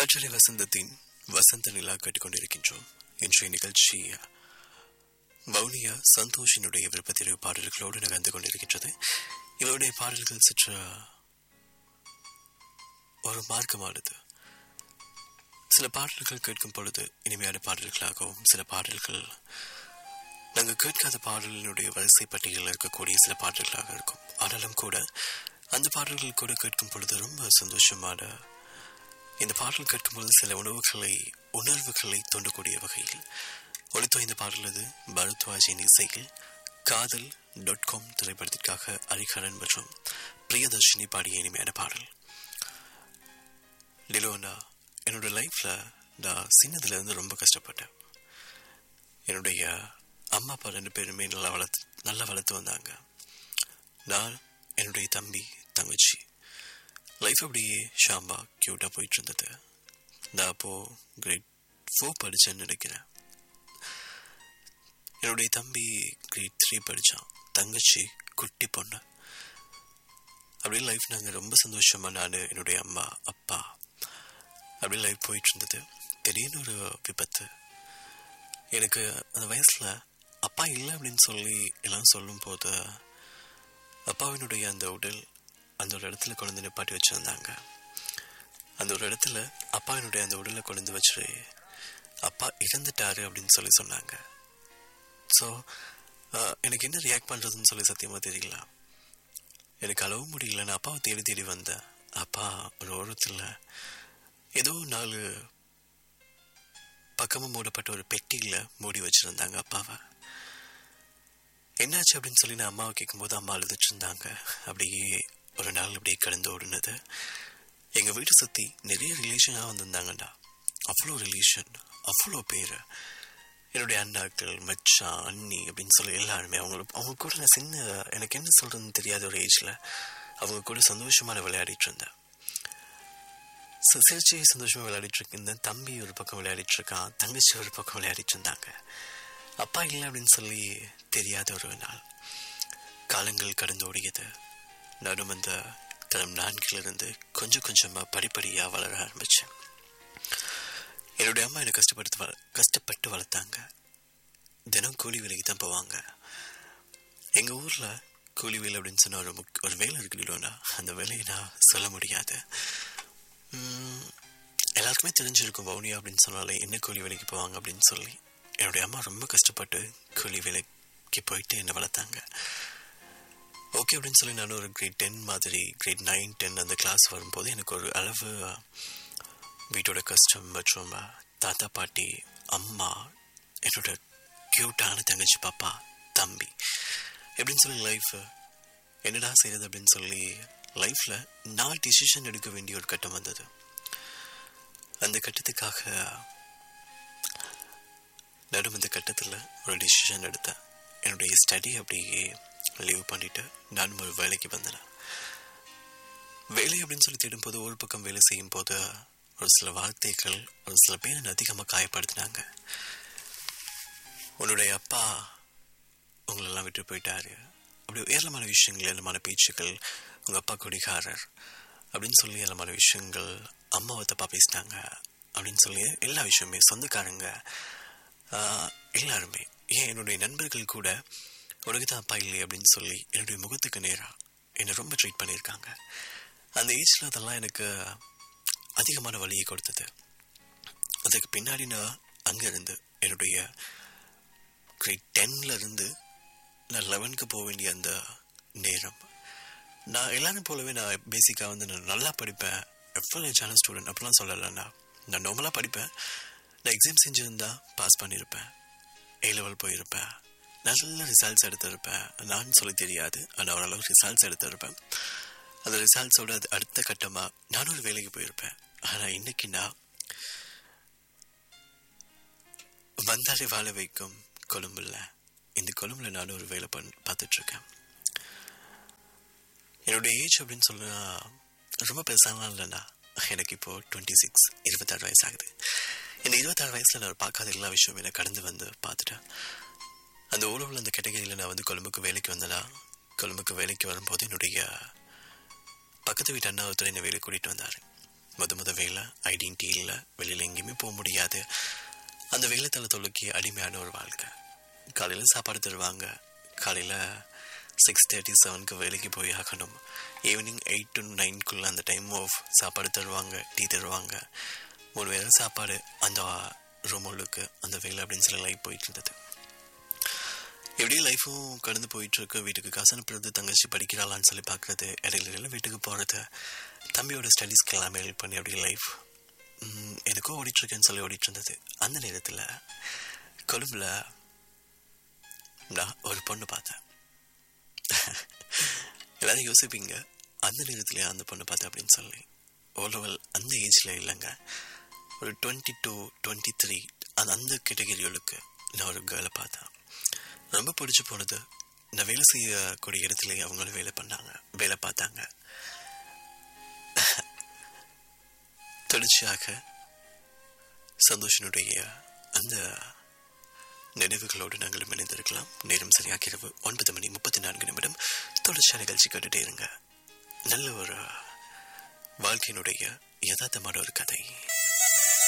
கற்றலை வசந்தத்தின் வசந்த நிலா கேட்டுக்கொண்டிருக்கின்றோம் இன்றைய நிகழ்ச்சி வவுனியா சந்தோஷினுடைய விருப்பத்திற்கு பாடல்களோடு நகர்ந்து கொண்டிருக்கின்றது இவருடைய பாடல்கள் சற்று ஒரு மார்க்கமானது சில பாடல்கள் கேட்கும் பொழுது இனிமையான பாடல்களாகவும் சில பாடல்கள் நாங்கள் கேட்காத பாடலினுடைய வரிசை பட்டியலில் இருக்கக்கூடிய சில பாடல்களாக இருக்கும் ஆனாலும் கூட அந்த பாடல்கள் கூட கேட்கும் பொழுது ரொம்ப சந்தோஷமான இந்த பாடல் கேட்கும்போது சில உணவுகளை உணர்வுகளை தோண்டக்கூடிய வகையில் ஒளித்தோ இந்த பாடல் அது பரத்வாஜின் இசையில் காதல் டாட் காம் திரைப்படத்திற்காக அரிகரன் மற்றும் பிரியதர்ஷினி பாடிய இனிமையான பாடல் டிலோனா என்னோட லைஃப்ல நான் சின்னதுல இருந்து ரொம்ப கஷ்டப்பட்டேன் என்னுடைய அம்மா அப்பா ரெண்டு பேருமே நல்லா வளர்த்து நல்லா வளர்த்து வந்தாங்க நான் என்னுடைய தம்பி தங்கச்சி லைஃப் அப்படியே ஷாம்பா க்யூட்டாக போயிட்டு இருந்தது நான் அப்போ கிரேட் ஃபோர் படித்தேன்னு நினைக்கிறேன் என்னுடைய தம்பி கிரேட் த்ரீ படித்தான் தங்கச்சி குட்டி பொண்ணு அப்படியே லைஃப் நாங்கள் ரொம்ப சந்தோஷமா நான் என்னுடைய அம்மா அப்பா அப்படியே லைஃப் போயிட்டு இருந்தது திடீர்னு ஒரு விபத்து எனக்கு அந்த வயசில் அப்பா இல்லை அப்படின்னு சொல்லி எல்லாம் சொல்லும் போது அப்பாவினுடைய அந்த உடல் அந்த ஒரு இடத்துல கொண்டு நிப்பாட்டி வச்சுருந்தாங்க அந்த ஒரு இடத்துல அப்பாவினுடைய அந்த உடலை கொண்டு வச்சு அப்பா இறந்துட்டாரு அப்படின்னு சொல்லி சொன்னாங்க ஸோ எனக்கு என்ன ரியாக்ட் பண்ணுறதுன்னு சொல்லி சத்தியமாக தெரியல எனக்கு அளவு முடியல நான் அப்பாவை தேடி தேடி வந்தேன் அப்பா ஒரு ஓரத்தில் ஏதோ நாலு பக்கமும் மூடப்பட்ட ஒரு பெட்டியில் மூடி வச்சுருந்தாங்க அப்பாவை என்னாச்சு அப்படின்னு சொல்லி நான் அம்மாவை கேட்கும்போது அம்மா அழுதுட்டு இருந்தாங்க அப்படியே ஒரு நாள் அப்படியே கடந்து ஓடுனது எங்கள் வீட்டை சுற்றி நிறைய ரிலேஷனாக வந்திருந்தாங்கண்டா அவ்வளோ ரிலேஷன் அவ்வளோ பேர் என்னுடைய அண்ணாக்கள் மச்சான் அண்ணி அப்படின்னு சொல்லி எல்லாருமே அவங்க அவங்க கூட நான் சின்ன எனக்கு என்ன சொல்கிறதுன்னு தெரியாத ஒரு ஏஜில் அவங்க கூட சந்தோஷமாக விளையாடிட்டு இருந்தேன் சிரிச்சு சந்தோஷமாக விளையாடிட்டு இருந்தேன் தம்பி ஒரு பக்கம் விளையாடிட்டு இருக்கான் தங்கச்சி ஒரு பக்கம் விளையாடிட்டு இருந்தாங்க அப்பா இல்லை அப்படின்னு சொல்லி தெரியாத ஒரு நாள் காலங்கள் கடந்து ஓடியது நானும் அந்த தரம் நான்கிலிருந்து கொஞ்சம் கொஞ்சமாக படிப்படியாக வளர ஆரம்பித்தேன் என்னுடைய அம்மா என்னை கஷ்டப்படுத்து வள கஷ்டப்பட்டு வளர்த்தாங்க தினம் கூலி வேலைக்கு தான் போவாங்க எங்கள் ஊரில் கூலி வேலை அப்படின்னு சொன்ன ஒரு முக் ஒரு வேலை இருக்குல்லோனா அந்த வேலையை நான் சொல்ல முடியாது எல்லாருக்குமே தெரிஞ்சிருக்கும் வவுனியா அப்படின்னு சொன்னாலே என்ன கூலி வேலைக்கு போவாங்க அப்படின்னு சொல்லி என்னுடைய அம்மா ரொம்ப கஷ்டப்பட்டு கூலி வேலைக்கு போயிட்டு என்னை வளர்த்தாங்க ஓகே அப்படின்னு சொல்லி நான் ஒரு கிரேட் டென் மாதிரி கிரேட் நைன் டென் அந்த கிளாஸ் வரும்போது எனக்கு ஒரு அளவு வீட்டோட கஷ்டம் மற்றும் தாத்தா பாட்டி அம்மா என்னோட க்யூட்டான தங்கச்சி பாப்பா தம்பி எப்படின்னு சொல்லி லைஃப் என்னடா செய்யறது அப்படின்னு சொல்லி லைஃப்பில் நான் டிசிஷன் எடுக்க வேண்டிய ஒரு கட்டம் வந்தது அந்த கட்டத்துக்காக நடும் அந்த கட்டத்தில் ஒரு டிசிஷன் எடுத்தேன் என்னுடைய ஸ்டடி அப்படியே லீவ் பண்ணிட்டு நானும் ஒரு வேலைக்கு வந்தேன் வேலை அப்படின்னு சொல்லி தேடும்போது ஒரு பக்கம் வேலை செய்யும் போது ஒரு சில வார்த்தைகள் ஒரு சில பேர் அதிகமாக காயப்படுத்தினாங்க உன்னுடைய அப்பா உங்களெல்லாம் விட்டு போயிட்டாரு அப்படி ஏராளமான விஷயங்கள் ஏராளமான பேச்சுக்கள் உங்கள் அப்பா குடிகாரர் அப்படின்னு சொல்லி ஏராளமான விஷயங்கள் அம்மாவை தப்பாக பேசினாங்க அப்படின்னு சொல்லி எல்லா விஷயமே சொந்தக்காரங்க எல்லாருமே ஏன் என்னுடைய நண்பர்கள் கூட உனக்கு தான் அப்பா இல்லை அப்படின்னு சொல்லி என்னுடைய முகத்துக்கு நேராக என்னை ரொம்ப ட்ரீட் பண்ணியிருக்காங்க அந்த ஏஜில் அதெல்லாம் எனக்கு அதிகமான வழியை கொடுத்தது அதுக்கு பின்னாடி நான் அங்கேருந்து என்னுடைய கிரேட் டென்ல இருந்து நான் லெவனுக்கு போக வேண்டிய அந்த நேரம் நான் எல்லாரும் போலவே நான் பேசிக்காக வந்து நான் நல்லா படிப்பேன் எஃபலேஜான ஸ்டூடெண்ட் அப்படிலாம் சொல்லலைண்ணா நான் நார்மலாக படிப்பேன் நான் எக்ஸாம் செஞ்சுருந்தா பாஸ் பண்ணியிருப்பேன் ஏ லெவல் போயிருப்பேன் நல்ல ரிசல்ட்ஸ் எடுத்திருப்பேன் நான் சொல்லி தெரியாது ஆனால் ஓரளவு ரிசல்ட்ஸ் எடுத்திருப்பேன் அந்த ரிசல்ட்ஸோட அது அடுத்த கட்டமாக நானும் ஒரு வேலைக்கு போயிருப்பேன் ஆனால் இன்னைக்கு நான் வந்தாலே வாழ வைக்கும் கொழும்புல இந்த கொழும்புல நானும் ஒரு வேலை பண் பார்த்துட்ருக்கேன் என்னுடைய ஏஜ் அப்படின்னு சொன்னா ரொம்ப பெருசாலாம் இல்லைண்ணா எனக்கு இப்போது டுவெண்ட்டி சிக்ஸ் இருபத்தாறு வயசு ஆகுது இந்த இருபத்தாறு வயசில் நான் பார்க்காத எல்லா விஷயமும் எனக்கு கடந்து வந்து பார்த்துட்டேன் அந்த ஊழல் அந்த கேட்டகரியில் நான் வந்து கொழும்புக்கு வேலைக்கு வந்தேன்னா கொழும்புக்கு வேலைக்கு வரும்போது என்னுடைய பக்கத்து வீட்டு அண்ணா ஒருத்தர் என்னை வேலை கூட்டிகிட்டு வந்தார் முத முத வேலை ஐடென்டி இல்லை வெளியில் எங்கேயுமே போக முடியாது அந்த வேலை தலை தொழுக்கி அடிமையான ஒரு வாழ்க்கை காலையில் சாப்பாடு தருவாங்க காலையில் சிக்ஸ் தேர்ட்டி செவனுக்கு வேலைக்கு போய் ஆகணும் ஈவினிங் எயிட் டு நைன்குள்ளே அந்த டைம் ஆஃப் சாப்பாடு தருவாங்க டீ தருவாங்க ஒரு வேளை சாப்பாடு அந்த ரூம் உள்ளுக்கு அந்த வேலை அப்படின்னு சொல்லி லைஃப் போயிட்டு இருந்தது எப்படியே லைஃப்பும் கடந்து போயிட்டு இருக்கு வீட்டுக்கு காசு அனுப்புறது தங்கச்சி படிக்கிறாளான்னு சொல்லி பார்க்குறது இடையில இடையில வீட்டுக்கு போகிறது தம்பியோட ஸ்டடீஸ்க்கு எல்லாமே ஹெல்ப் பண்ணி அப்படியே லைஃப் எதுக்கோ ஓடிட்டுருக்கேன்னு சொல்லி ஓடிட்டு இருந்தது அந்த நேரத்தில் கொழும்புல நான் ஒரு பொண்ணு பார்த்தேன் எல்லாரும் யோசிப்பீங்க அந்த நேரத்தில் அந்த பொண்ணு பார்த்தேன் அப்படின்னு சொல்லி ஓலவல் அந்த ஏஜில் இல்லைங்க ஒரு டுவெண்ட்டி டூ டுவெண்ட்டி த்ரீ அந்த அந்த கேட்டகரிகளுக்கு நான் ஒரு கேர்ளை பார்த்தேன் ரொம்ப பிடிச்சி போனது நான் வேலை செய்யக்கூடிய இடத்துல அவங்களும் வேலை பண்ணாங்க வேலை பார்த்தாங்க தொடர்ச்சியாக சந்தோஷனுடைய அந்த நினைவுகளோடு நாங்களும் இணைந்திருக்கலாம் நேரம் சரியாக இரவு ஒன்பது மணி முப்பத்தி நான்கு நிமிடம் தொடர்ச்சியாக நிகழ்ச்சி கேட்டுட்டே இருங்க நல்ல ஒரு வாழ்க்கையினுடைய யதார்த்தமான ஒரு கதை